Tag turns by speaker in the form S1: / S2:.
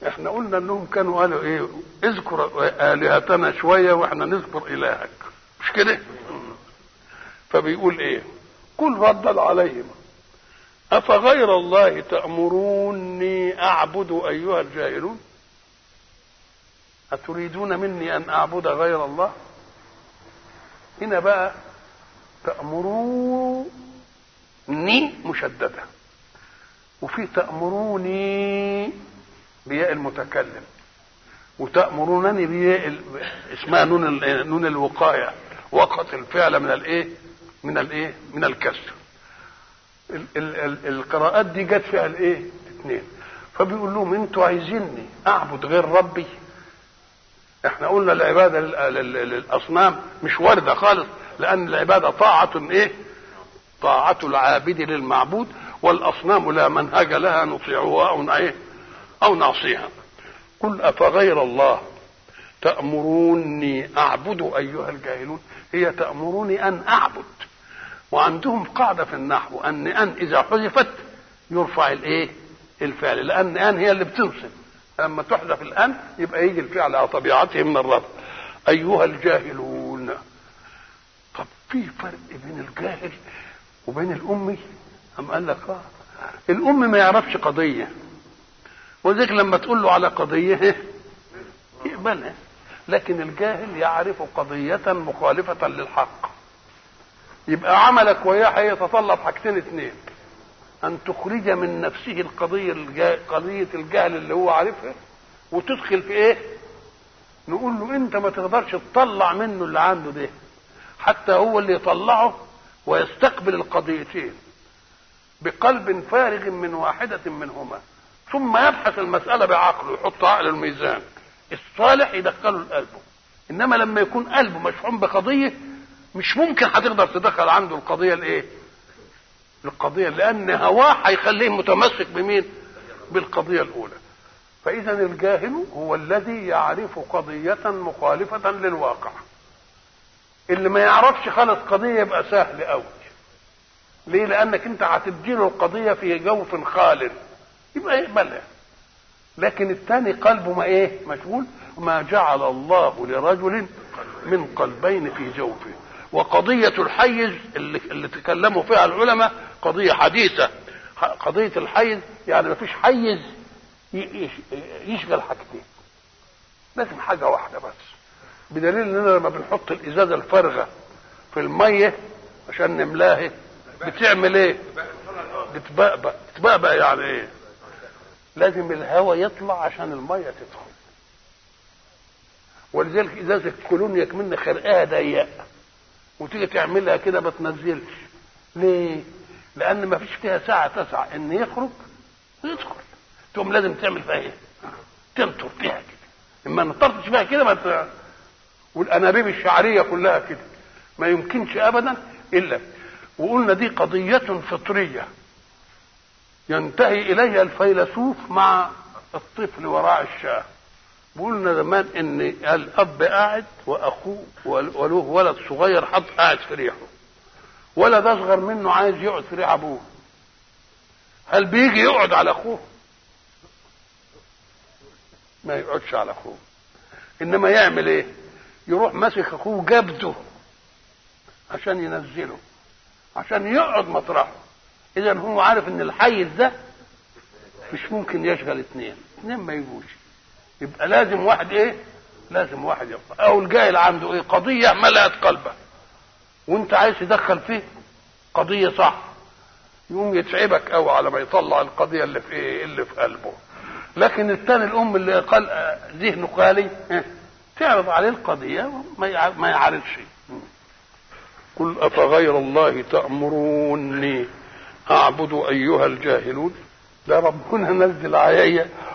S1: احنا قلنا انهم كانوا قالوا ايه اذكر الهتنا شويه واحنا نذكر الهك مش كده فبيقول ايه قل ردد عليهم افغير الله تامروني اعبد ايها الجاهلون اتريدون مني ان اعبد غير الله هنا بقى تامروني مشدده وفي تامروني بياء المتكلم وتأمرونني بياء ال... اسمها نون ال... نون الوقاية وقت الفعل من الايه؟ من الايه؟ من الكسر. ال... ال... ال... القراءات دي جت فيها الايه؟ اثنين. فبيقول لهم انتوا عايزيني اعبد غير ربي؟ احنا قلنا العباده لل... للاصنام مش وارده خالص لان العباده طاعه ايه؟ طاعه العابد للمعبود والاصنام لا منهج لها نطيعها او ايه؟ او نعصيها قل افغير الله تامروني اعبد ايها الجاهلون هي تامروني ان اعبد وعندهم قاعده في النحو ان ان اذا حذفت يرفع الايه الفعل لان ان هي اللي بتنصب لما تحذف الان يبقى يجي الفعل على طبيعته من الرفع ايها الجاهلون طب في فرق بين الجاهل وبين الامي ام قال لك اه الام ما يعرفش قضيه ولذلك لما تقول له على قضية يقبلها لكن الجاهل يعرف قضية مخالفة للحق يبقى عملك وياه هيتطلب حاجتين اثنين أن تخرج من نفسه القضية الجا... قضية الجهل اللي هو عارفها وتدخل في إيه؟ نقول له أنت ما تقدرش تطلع منه اللي عنده ده حتى هو اللي يطلعه ويستقبل القضيتين بقلب فارغ من واحدة منهما ثم يبحث المسألة بعقله يحط عقل الميزان الصالح يدخله لقلبه إنما لما يكون قلبه مشحون بقضية مش ممكن هتقدر تدخل عنده القضية الإيه؟ القضية لأن هواه هيخليه متمسك بمين؟ بالقضية الأولى فإذا الجاهل هو الذي يعرف قضية مخالفة للواقع اللي ما يعرفش خالص قضية يبقى سهل قوي ليه؟ لأنك أنت هتديله القضية في جوف خالٍ يبقى يقبلها لكن الثاني قلبه ما ايه مشغول ما جعل الله لرجل من قلبين في جوفه وقضية الحيز اللي, اللي تكلموا فيها العلماء قضية حديثة قضية الحيز يعني ما فيش حيز يشغل حاجتين لازم حاجة واحدة بس بدليل اننا لما بنحط الازازة الفارغة في المية عشان نملاها بتعمل ايه؟ بتبقبق بتبقبق يعني ايه؟ لازم الهواء يطلع عشان الميه تدخل ولذلك ازازه الكولونيا من خرقها ضيقه وتيجي تعملها كده ما تنزلش ليه؟ لان ما فيش فيها ساعه تسعى ان يخرج يدخل تقوم لازم تعمل فيها ايه؟ تنطر فيها كده اما نطرتش فيها كده ما ت... والانابيب الشعريه كلها كده ما يمكنش ابدا الا وقلنا دي قضيه فطريه ينتهي اليها الفيلسوف مع الطفل وراء الشاه قلنا زمان ان الاب قاعد واخوه وله ولد صغير حط قاعد في ريحه ولد اصغر منه عايز يقعد في ريح ابوه هل بيجي يقعد على اخوه ما يقعدش على اخوه انما يعمل ايه يروح ماسك اخوه جبده عشان ينزله عشان يقعد مطرحه اذا هو عارف ان الحيز ده مش ممكن يشغل اثنين اثنين ما يجوش يبقى لازم واحد ايه لازم واحد يبقى او الجاهل عنده ايه قضيه ملأت قلبه وانت عايز تدخل فيه قضيه صح يقوم يتعبك قوي على ما يطلع القضيه اللي في ايه اللي في قلبه لكن الثاني الام اللي قال ذهنه خالي تعرض عليه القضيه ما يعرضش قل افغير الله تامروني اعبد ايها الجاهلون ده ربنا نزل علي